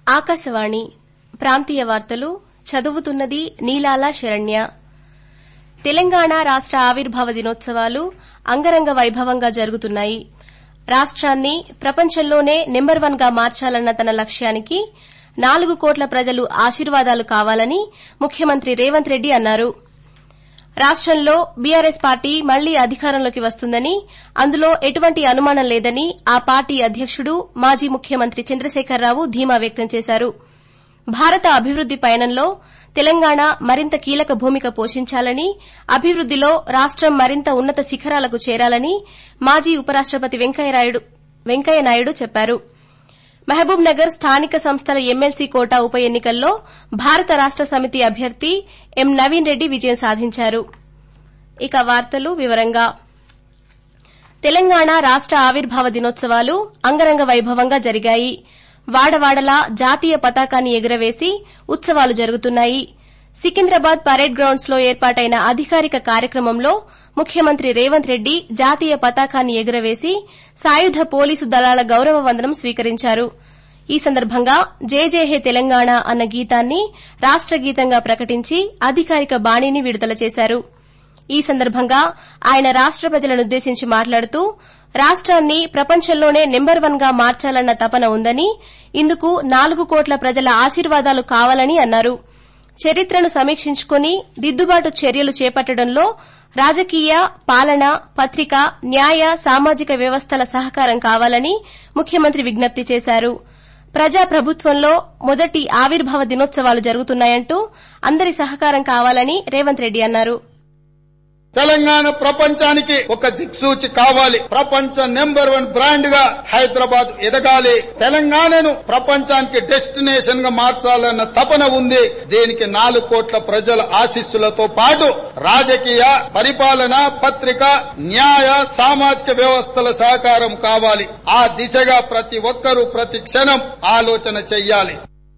ఆకాశవాణి ప్రాంతీయ వార్తలు చదువుతున్నది నీలాల శరణ్య తెలంగాణ రాష్ట ఆవిర్భావ దినోత్సవాలు అంగరంగ వైభవంగా జరుగుతున్నాయి రాష్టాన్ని ప్రపంచంలోనే నెంబర్ వన్ గా మార్చాలన్న తన లక్ష్యానికి నాలుగు కోట్ల ప్రజలు ఆశీర్వాదాలు కావాలని ముఖ్యమంత్రి రేవంత్ రెడ్డి అన్నారు రాష్టంలో బీఆర్ఎస్ పార్టీ మళ్లీ అధికారంలోకి వస్తుందని అందులో ఎటువంటి అనుమానం లేదని ఆ పార్టీ అధ్యకుడు మాజీ ముఖ్యమంత్రి చంద్రశేఖరరావు ధీమా వ్యక్తం చేశారు భారత అభివృద్ది పయనంలో తెలంగాణ మరింత కీలక భూమిక పోషించాలని అభివృద్దిలో రాష్టం మరింత ఉన్నత శిఖరాలకు చేరాలని మాజీ ఉపరాష్టపతి వెంకయ్యనాయుడు చెప్పారు మహబూబ్ నగర్ స్థానిక సంస్థల ఎమ్మెల్సీ కోటా ఉప ఎన్నికల్లో భారత రాష్ట సమితి అభ్యర్థి ఎం నవీన్ రెడ్డి విజయం సాధించారు ఇక వార్తలు వివరంగా తెలంగాణ రాష్ట ఆవిర్భావ దినోత్సవాలు అంగరంగ వైభవంగా జరిగాయి వాడవాడలా జాతీయ పతాకాన్ని ఎగురవేసి ఉత్సవాలు జరుగుతున్నాయి సికింద్రాబాద్ పరేడ్ గ్రౌండ్స్ లో ఏర్పాటైన అధికారిక కార్యక్రమంలో ముఖ్యమంత్రి రేవంత్ రెడ్డి జాతీయ పతాకాన్ని ఎగురవేసి సాయుధ పోలీసు దళాల గౌరవ వందనం స్వీకరించారు ఈ సందర్భంగా జేజేహే తెలంగాణ అన్న గీతాన్ని రాష్ట గీతంగా ప్రకటించి అధికారిక బాణీని విడుదల చేశారు ఈ సందర్భంగా ఆయన రాష్ట ప్రజలనుద్దేశించి మాట్లాడుతూ రాష్టాన్ని ప్రపంచంలోనే నెంబర్ వన్ గా మార్చాలన్న తపన ఉందని ఇందుకు నాలుగు కోట్ల ప్రజల ఆశీర్వాదాలు కావాలని అన్నారు చరిత్రను సమీక్షించుకుని దిద్దుబాటు చర్యలు చేపట్టడంలో రాజకీయ పాలన పత్రిక న్యాయ సామాజిక వ్యవస్థల సహకారం కావాలని ముఖ్యమంత్రి విజ్ఞప్తి చేశారు ప్రజాప్రభుత్వంలో మొదటి ఆవిర్భావ దినోత్సవాలు జరుగుతున్నాయంటూ అందరి సహకారం కావాలని రేవంత్ రెడ్డి అన్నారు తెలంగాణ ప్రపంచానికి ఒక దిక్సూచి కావాలి ప్రపంచ నెంబర్ వన్ బ్రాండ్ గా హైదరాబాద్ ఎదగాలి తెలంగాణను ప్రపంచానికి డెస్టినేషన్ గా మార్చాలన్న తపన ఉంది దీనికి నాలుగు కోట్ల ప్రజల ఆశీస్సులతో పాటు రాజకీయ పరిపాలన పత్రిక న్యాయ సామాజిక వ్యవస్థల సహకారం కావాలి ఆ దిశగా ప్రతి ఒక్కరూ ప్రతి క్షణం ఆలోచన చెయ్యాలి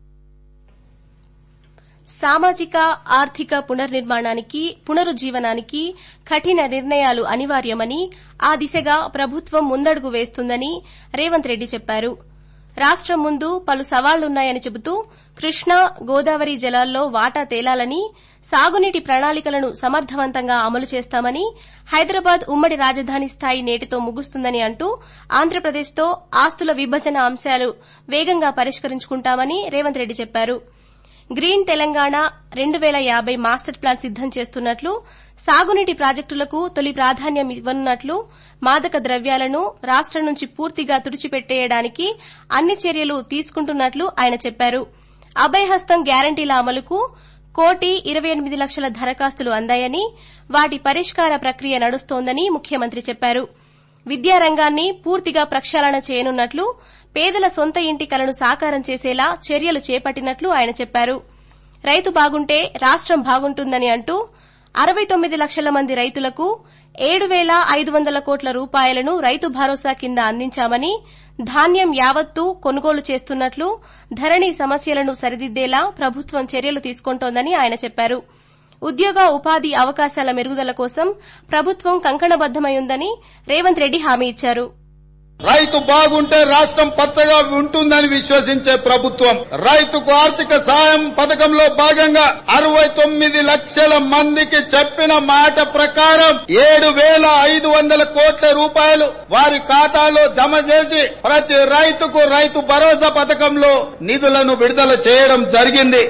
సామాజిక ఆర్థిక పునర్నిర్మాణానికి పునరుజ్జీవనానికి కఠిన నిర్ణయాలు అనివార్యమని ఆ దిశగా ప్రభుత్వం ముందడుగు వేస్తుందని రేవంత్ రెడ్డి చెప్పారు రాష్టం ముందు పలు సవాళ్లున్నాయని చెబుతూ కృష్ణా గోదావరి జలాల్లో వాటా తేలాలని సాగునీటి ప్రణాళికలను సమర్థవంతంగా అమలు చేస్తామని హైదరాబాద్ ఉమ్మడి రాజధాని స్థాయి నేటితో ముగుస్తుందని అంటూ ఆంధ్రప్రదేశ్తో ఆస్తుల విభజన అంశాలు వేగంగా పరిష్కరించుకుంటామని రేవంత్ రెడ్డి చెప్పారు గ్రీన్ తెలంగాణ రెండు పేల యాబై మాస్టర్ ప్లాన్ సిద్దం చేస్తున్నట్లు సాగునీటి ప్రాజెక్టులకు తొలి ప్రాధాన్యం ఇవ్వనున్నట్లు మాదక ద్రవ్యాలను రాష్టం నుంచి పూర్తిగా తుడిచిపెట్టేయడానికి అన్ని చర్యలు తీసుకుంటున్నట్లు ఆయన చెప్పారు అభయహస్తం గ్యారంటీల అమలుకు కోటి ఇరవై ఎనిమిది లక్షల దరఖాస్తులు అందాయని వాటి పరిష్కార ప్రక్రియ నడుస్తోందని ముఖ్యమంత్రి చెప్పారు విద్యారంగాన్ని పూర్తిగా ప్రక్షాళన చేయనున్నట్లు పేదల సొంత ఇంటి కలను సాకారం చేసేలా చర్యలు చేపట్టినట్లు ఆయన చెప్పారు రైతు బాగుంటే రాష్టం బాగుంటుందని అంటూ అరవై తొమ్మిది లక్షల మంది రైతులకు ఏడు పేల ఐదు వందల కోట్ల రూపాయలను రైతు భరోసా కింద అందించామని ధాన్యం యావత్తూ కొనుగోలు చేస్తున్నట్లు ధరణి సమస్యలను సరిదిద్దేలా ప్రభుత్వం చర్యలు తీసుకుంటోందని ఆయన చెప్పారు ఉద్యోగ ఉపాధి అవకాశాల మెరుగుదల కోసం ప్రభుత్వం కంకణబద్దమై ఉందని రేవంత్ రెడ్డి హామీ ఇచ్చారు రైతు బాగుంటే రాష్ట్రం పచ్చగా ఉంటుందని విశ్వసించే ప్రభుత్వం రైతుకు ఆర్థిక సాయం పథకంలో భాగంగా అరవై తొమ్మిది లక్షల మందికి చెప్పిన మాట ప్రకారం ఏడు వేల ఐదు వందల కోట్ల రూపాయలు వారి ఖాతాలో జమ చేసి ప్రతి రైతుకు రైతు భరోసా పథకంలో నిధులను విడుదల చేయడం జరిగింది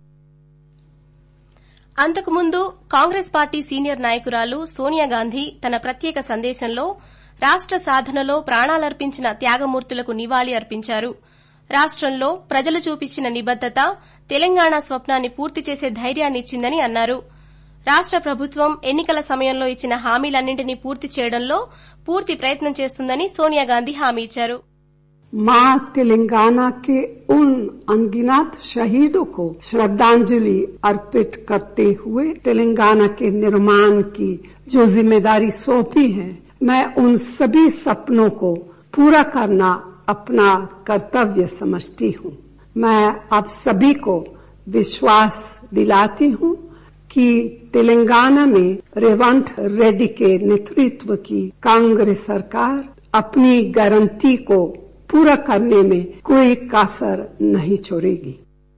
అంతకుముందు కాంగ్రెస్ పార్టీ సీనియర్ నాయకురాలు సోనియాగాంధీ తన ప్రత్యేక సందేశంలో రాష్ట సాధనలో ప్రాణాలర్పించిన త్యాగమూర్తులకు నివాళి అర్పించారు రాష్టంలో ప్రజలు చూపించిన నిబద్దత తెలంగాణ స్వప్నాన్ని పూర్తి చేసే ధైర్యాన్నిచ్చిందని అన్నారు రాష్ట ప్రభుత్వం ఎన్నికల సమయంలో ఇచ్చిన హామీలన్నింటినీ పూర్తి చేయడంలో పూర్తి ప్రయత్నం చేస్తుందని సోనియాగాంధీ హామీ ఇచ్చారు मां तेलंगाना के उन अनगिनत शहीदों को श्रद्धांजलि अर्पित करते हुए तेलंगाना के निर्माण की जो जिम्मेदारी सौंपी है मैं उन सभी सपनों को पूरा करना अपना कर्तव्य समझती हूँ मैं आप सभी को विश्वास दिलाती हूँ कि तेलंगाना में रेवंत रेड्डी के नेतृत्व की कांग्रेस सरकार अपनी गारंटी को पूरा करने में कोई कसर नहीं छोड़ेगी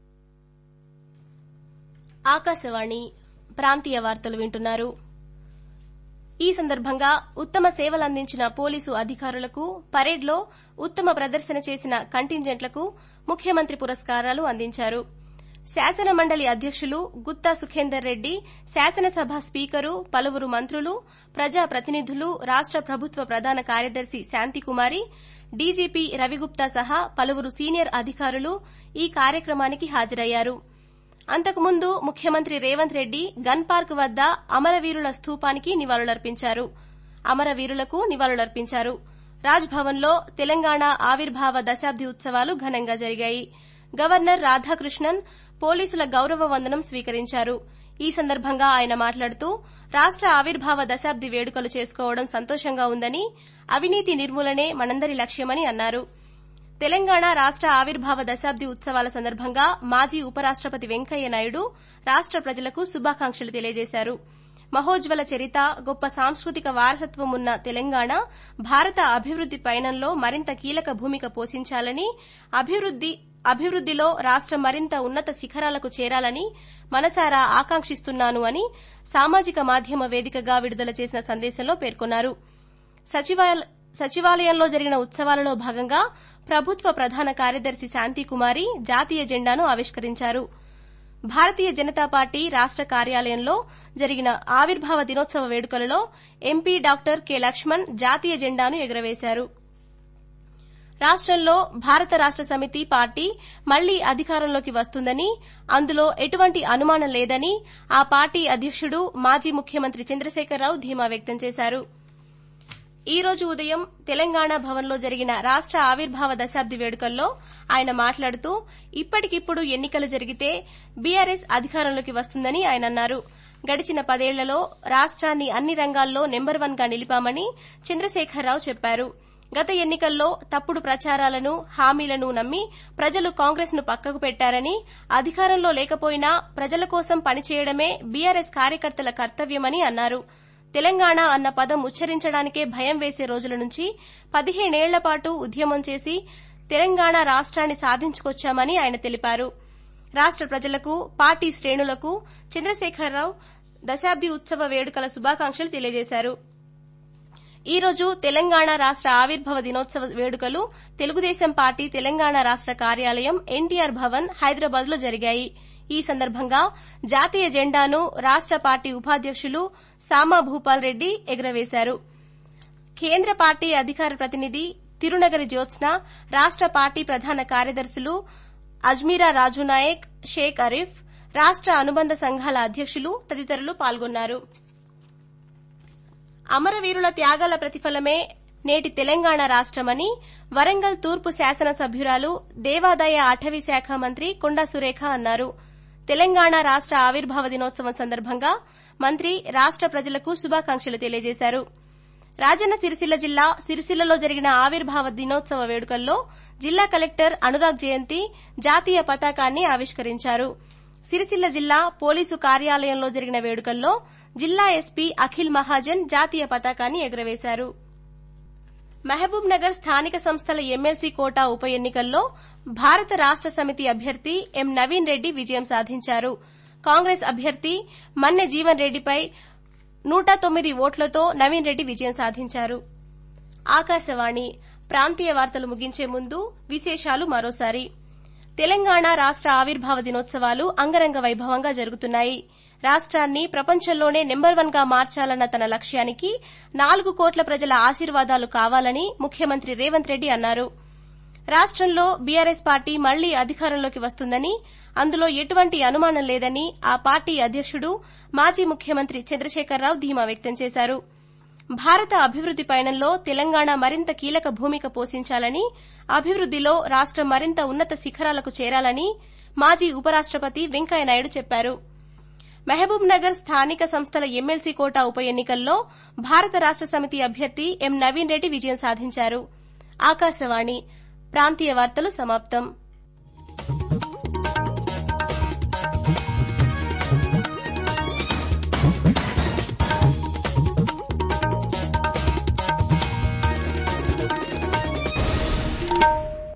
ఆకాశవాణి ప్రాంతీయ వార్తలు వింటున్నారు ఈ సందర్భంగా ఉత్తమ సేవలందించిన పోలీసు అధికారులకు పరేడ్లో ఉత్తమ ప్రదర్శన చేసిన కంటింజెంట్లకు ముఖ్యమంత్రి పురస్కారాలు అందించారు శాసన మండలి అధ్యకులు గుత్తా సుఖేందర్ రెడ్డి శాసనసభ స్పీకరు పలువురు మంత్రులు ప్రజా ప్రతినిధులు రాష్ట ప్రభుత్వ ప్రధాన కార్యదర్శి శాంతికుమారి డీజీపీ రవిగుప్తా సహా పలువురు సీనియర్ అధికారులు ఈ కార్యక్రమానికి హాజరయ్యారు అంతకుముందు ముఖ్యమంత్రి రేవంత్ రెడ్డి గన్ పార్క్ వద్ద అమరవీరుల స్తూపానికి నివాళులర్పించారు అమరవీరులకు నివాళులర్పించారు రాజ్ భవన్లో తెలంగాణ ఆవిర్భావ దశాబ్ది ఉత్సవాలు ఘనంగా జరిగాయి గవర్నర్ రాధాకృష్ణన్ పోలీసుల గౌరవ వందనం స్వీకరించారు ఈ సందర్భంగా ఆయన మాట్లాడుతూ రాష్ట ఆవిర్భావ దశాబ్ది వేడుకలు చేసుకోవడం సంతోషంగా ఉందని అవినీతి నిర్మూలనే మనందరి లక్ష్యమని అన్నారు తెలంగాణ రాష్ట ఆవిర్భావ దశాబ్ది ఉత్సవాల సందర్భంగా మాజీ ఉపరాష్టపతి వెంకయ్య నాయుడు రాష్ట ప్రజలకు శుభాకాంక్షలు తెలియజేశారు మహోజ్వల చరిత గొప్ప సాంస్కృతిక వారసత్వం ఉన్న తెలంగాణ భారత అభివృద్ది పయనంలో మరింత కీలక భూమిక పోషించాలని అభివృద్ది అభివృద్దిలో రాష్టం మరింత ఉన్నత శిఖరాలకు చేరాలని మనసారా ఆకాంక్షిస్తున్నాను అని సామాజిక మాధ్యమ వేదికగా విడుదల చేసిన సందేశంలో పేర్కొన్నారు సచివాలయంలో జరిగిన ఉత్సవాలలో భాగంగా ప్రభుత్వ ప్రధాన కార్యదర్శి శాంతికుమారి జాతీయ జెండాను ఆవిష్కరించారు భారతీయ జనతా పార్టీ రాష్ట కార్యాలయంలో జరిగిన ఆవిర్భావ దినోత్సవ వేడుకలలో ఎంపీ డాక్టర్ కె లక్ష్మణ్ జాతీయ జెండాను ఎగురవేశారు రాష్టంలో భారత రాష్ట సమితి పార్టీ మళ్లీ అధికారంలోకి వస్తుందని అందులో ఎటువంటి అనుమానం లేదని ఆ పార్టీ అధ్యకుడు మాజీ ముఖ్యమంత్రి చంద్రశేఖరరావు ధీమా వ్యక్తం చేశారు ఈ రోజు ఉదయం తెలంగాణ భవన్లో జరిగిన రాష్ట ఆవిర్భావ దశాబ్ది వేడుకల్లో ఆయన మాట్లాడుతూ ఇప్పటికిప్పుడు ఎన్నికలు జరిగితే బీఆర్ఎస్ అధికారంలోకి వస్తుందని ఆయన అన్నారు గడిచిన పదేళ్లలో రాష్ట్రాన్ని అన్ని రంగాల్లో నెంబర్ వన్ గా నిలిపామని చంద్రశేఖరరావు చెప్పారు గత ఎన్నికల్లో తప్పుడు ప్రచారాలను హామీలను నమ్మి ప్రజలు కాంగ్రెస్ ను పక్కకు పెట్టారని అధికారంలో లేకపోయినా ప్రజల కోసం పనిచేయడమే బీఆర్ఎస్ కార్యకర్తల కర్తవ్యమని అన్నారు తెలంగాణ అన్న పదం ఉచ్చరించడానికే భయం వేసే రోజుల నుంచి పదిహేనేళ్ల పాటు ఉద్యమం చేసి తెలంగాణ రాష్ట్రాన్ని సాధించుకొచ్చామని ఆయన తెలిపారు రాష్ట ప్రజలకు పార్టీ శ్రేణులకు చంద్రశేఖరరావు దశాబ్ది ఉత్సవ వేడుకల శుభాకాంక్షలు తెలియజేశారు ఈ రోజు తెలంగాణ రాష్ట ఆవిర్భావ దినోత్సవ వేడుకలు తెలుగుదేశం పార్టీ తెలంగాణ రాష్ట కార్యాలయం ఎన్టీఆర్ భవన్ హైదరాబాద్ లో జరిగాయి ఈ సందర్భంగా జాతీయ జెండాను రాష్ట పార్టీ ఉపాధ్యకులు సామా భూపాల్ రెడ్డి ఎగురవేశారు కేంద్ర పార్టీ అధికార ప్రతినిధి తిరునగరి జ్యోత్స్న రాష్ట పార్టీ ప్రధాన కార్యదర్శులు అజ్మీరా రాజునాయక్ షేక్ అరీఫ్ రాష్ట అనుబంధ సంఘాల అధ్యకులు తదితరులు పాల్గొన్నారు అమరవీరుల త్యాగాల ప్రతిఫలమే నేటి తెలంగాణ రాష్టమని వరంగల్ తూర్పు శాసనసభ్యురాలు దేవాదాయ అటవీ శాఖ మంత్రి కొండా సురేఖ అన్నారు తెలంగాణ రాష్ట ఆవిర్భావ దినోత్సవం సందర్భంగా మంత్రి రాష్ట ప్రజలకు శుభాకాంక్షలు తెలియజేశారు రాజన్న సిరిసిల్ల జిల్లా సిరిసిల్లలో జరిగిన ఆవిర్భావ దినోత్సవ వేడుకల్లో జిల్లా కలెక్టర్ అనురాగ్ జయంతి జాతీయ పతాకాన్ని ఆవిష్కరించారు సిరిసిల్ల జిల్లా పోలీసు కార్యాలయంలో జరిగిన వేడుకల్లో జిల్లా ఎస్పీ అఖిల్ మహాజన్ జాతీయ పతాకాన్ని ఎగురవేశారు మహబూబ్ నగర్ స్థానిక సంస్థల ఎమ్మెల్సీ కోటా ఉప ఎన్నికల్లో భారత రాష్ట సమితి అభ్యర్థి ఎం నవీన్ రెడ్డి విజయం సాధించారు కాంగ్రెస్ అభ్యర్థి మన్నె జీవన్ రెడ్డిపై నూట తొమ్మిది ఓట్లతో నవీన్ రెడ్డి విజయం సాధించారు ఆకాశవాణి ప్రాంతీయ వార్తలు ముగించే ముందు విశేషాలు మరోసారి తెలంగాణ రాష్ట ఆవిర్భావ దినోత్సవాలు అంగరంగ వైభవంగా జరుగుతున్నాయి రాష్ట్రాన్ని ప్రపంచంలోనే నెంబర్ వన్ గా మార్చాలన్న తన లక్ష్యానికి నాలుగు కోట్ల ప్రజల ఆశీర్వాదాలు కావాలని ముఖ్యమంత్రి రేవంత్ రెడ్డి అన్నారు రాష్టంలో బీఆర్ఎస్ పార్టీ మళ్లీ అధికారంలోకి వస్తుందని అందులో ఎటువంటి అనుమానం లేదని ఆ పార్టీ అధ్యకుడు మాజీ ముఖ్యమంత్రి చంద్రశేఖరరావు ధీమా వ్యక్తం చేశారు భారత అభివృద్ది పయనంలో తెలంగాణ మరింత కీలక భూమిక పోషించాలని అభివృద్దిలో రాష్టం మరింత ఉన్నత శిఖరాలకు చేరాలని మాజీ ఉపరాష్టపతి వెంకయ్యనాయుడు చెప్పారు మహబూబ్ నగర్ స్థానిక సంస్థల ఎమ్మెల్సీ కోటా ఉప ఎన్నికల్లో భారత రాష్ట సమితి అభ్యర్థి ఎం నవీన్ రెడ్డి విజయం సాధించారు ఆకాశవాణి ప్రాంతీయ వార్తలు సమాప్తం